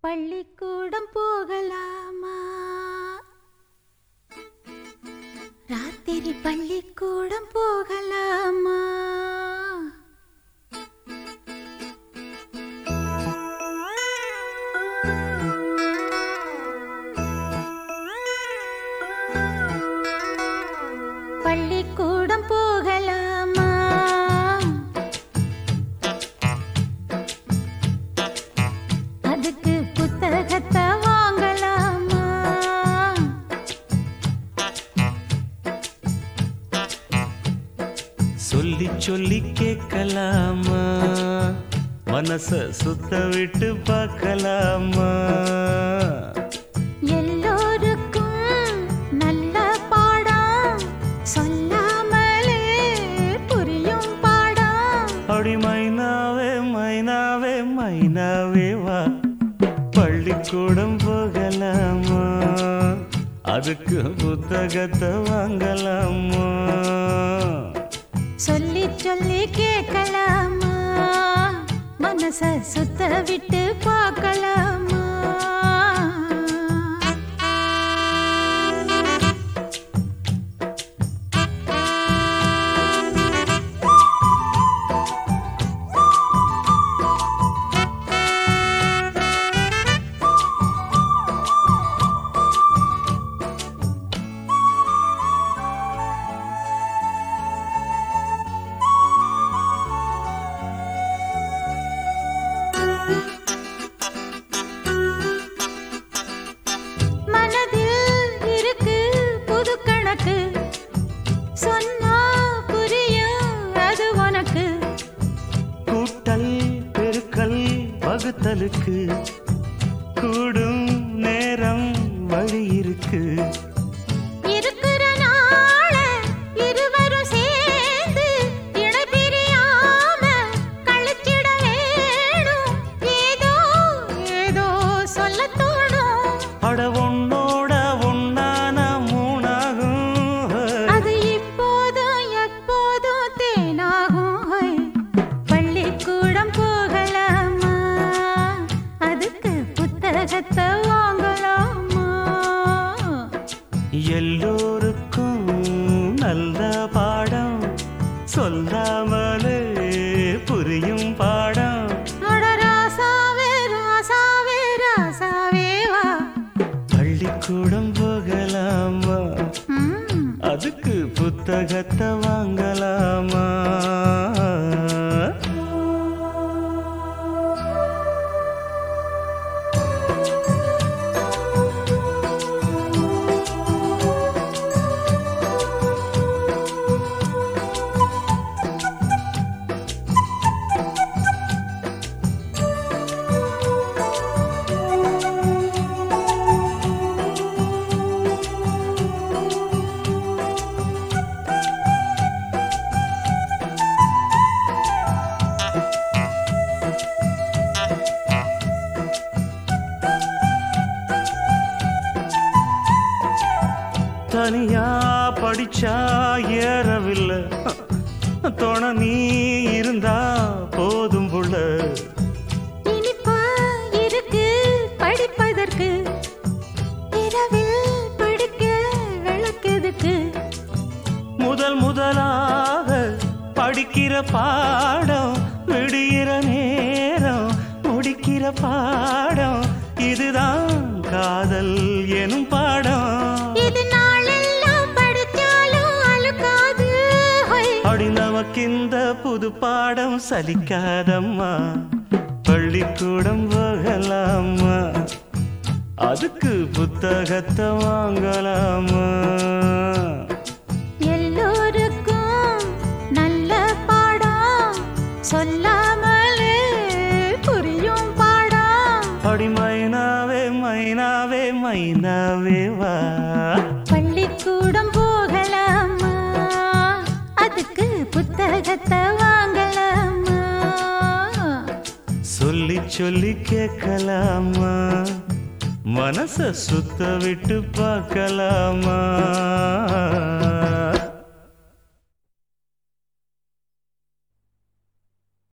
பள்ளிக்கூடம் போகலாமா ராத்திரி பள்ளிக்கூடம் போகலாமா பள்ளிக்கூடம் போகலாமா அதுக்கு புத்தகத்தை வாங்கலாமா சொல்லி சொல்லி கேட்கலாமா மனச சுத்த விட்டு பார்க்கலாமா எல்லோருக்கும் நல்ல பாடம் சொல்லாமலே புரியும் பாடம் அப்படி மைனாவே மைனாவே மைனாவே வா பள்ளிக்கூடம் போகலாமா அதுக்கு புத்தகத்தை வாங்கலாமா சொல்லி சொல்லி கேட்கலாமா மனச சுத்த விட்டு பார்க்கலாமா மனதில் இருக்கு புது கணக்கு சொன்னா புரியும் அது உனக்கு கூட்டல் பெருக்கல் வகுத்தலுக்கு கூடும் நேரம் வழி இருக்கு இருக்கிற நாள இருவரும் சேர்ந்து இணை பிரியாம கழிச்சிட வேணும் ஏதோ ஏதோ சொல்ல தோணும் அட உன்னோட உன்னான மூணாகும் அது இப்போதும் எப்போதும் தேனாகும் ஹொய். பள்ளிக்கூடம் போகலாமா அதுக்கு புத்தகத்தை வாங்கலாமா எல்லோருக்கும் நல்ல பாடம் சொல்லாமலே புரியும் பாடம் அட ராசாவே ராசாவே ராசாவே வா பள்ளிக்கூடம் போகலாமா ம், அதுக்கு புத்தகத்தை வாங்கலாமா தனியா படிச்சா ஏறவில்லை துணை நீ இருந்தா போதும் புள்ள இனிப்பா இருக்கு படிப்பதற்கு இரவில் படிக்க விளக்குதுக்கு முதல் முதலாக படிக்கிற பாடம் விடுகிற நேரம் முடிக்கிற பாடம் இதுதான் காதல் எனும் பாடம் இது நாளெல்லாம் படிச்சாலும் அழுக்காது ஹொய். அடி நமக்கிந்த புது பாடம் சலிக்காதம்மா பள்ளிக்கூடம் போகலாமா அதுக்கு புத்தகத்தை வாங்கலாமா எல்லோருக்கும் நல்ல பாடம் சொல்லாமலே புரியும் பாடம் அடி மைனாவே மைனாவே மைனாவே வா பள்ளிக்கூடம் போகலாமா அதுக்கு புத்தகத்தை வாங்கலாமா சொல்லி சொல்லி கேட்கலாமா மனச சுத்த விட்டு பார்க்கலாமா